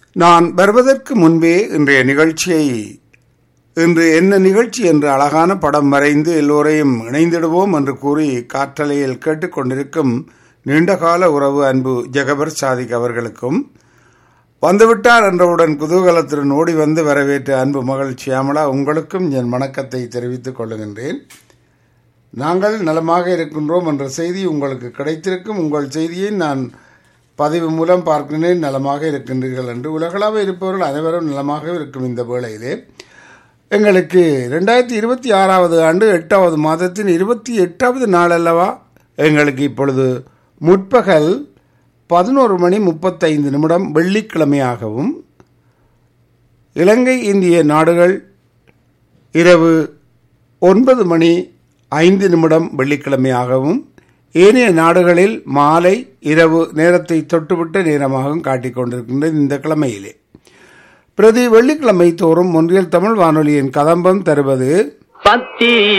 நான் வருவதற்கு முன்பே இன்றைய நிகழ்ச்சியை இன்று என்ன நிகழ்ச்சி என்று அழகான படம் வரைந்து எல்லோரையும் இணைந்திடுவோம் என்று கூறி காற்றலையில் கேட்டுக்கொண்டிருக்கும் நீண்டகால உறவு அன்பு ஜெகபர் சாதிக் அவர்களுக்கும் வந்துவிட்டார் என்றவுடன் குதூகலத்துடன் ஓடி வந்து வரவேற்ற அன்பு மகள் சியாமலா உங்களுக்கும் என் வணக்கத்தை தெரிவித்துக் கொள்ளுகின்றேன் நாங்கள் நலமாக இருக்கின்றோம் என்ற செய்தி உங்களுக்கு கிடைத்திருக்கும் உங்கள் செய்தியை நான் பதிவு மூலம் பார்க்கிறேன் நலமாக இருக்கின்றீர்கள் என்று உலகளாக இருப்பவர்கள் அனைவரும் நலமாக இருக்கும் இந்த வேளையிலே எங்களுக்கு ரெண்டாயிரத்தி இருபத்தி ஆறாவது ஆண்டு எட்டாவது மாதத்தின் இருபத்தி எட்டாவது நாள் அல்லவா எங்களுக்கு இப்பொழுது முற்பகல் பதினோரு மணி முப்பத்தைந்து நிமிடம் வெள்ளிக்கிழமையாகவும் இலங்கை இந்திய நாடுகள் இரவு ஒன்பது மணி ஐந்து நிமிடம் வெள்ளிக்கிழமையாகவும் ஏனைய நாடுகளில் மாலை இரவு நேரத்தை தொட்டுவிட்ட நேரமாகவும் காட்டிக் கொண்டிருக்கின்றது இந்த கிழமையிலே பிரதி வெள்ளிக்கிழமை தோறும் ஒன்றியல் தமிழ் வானொலியின் கதம்பம் தருவது பத்தி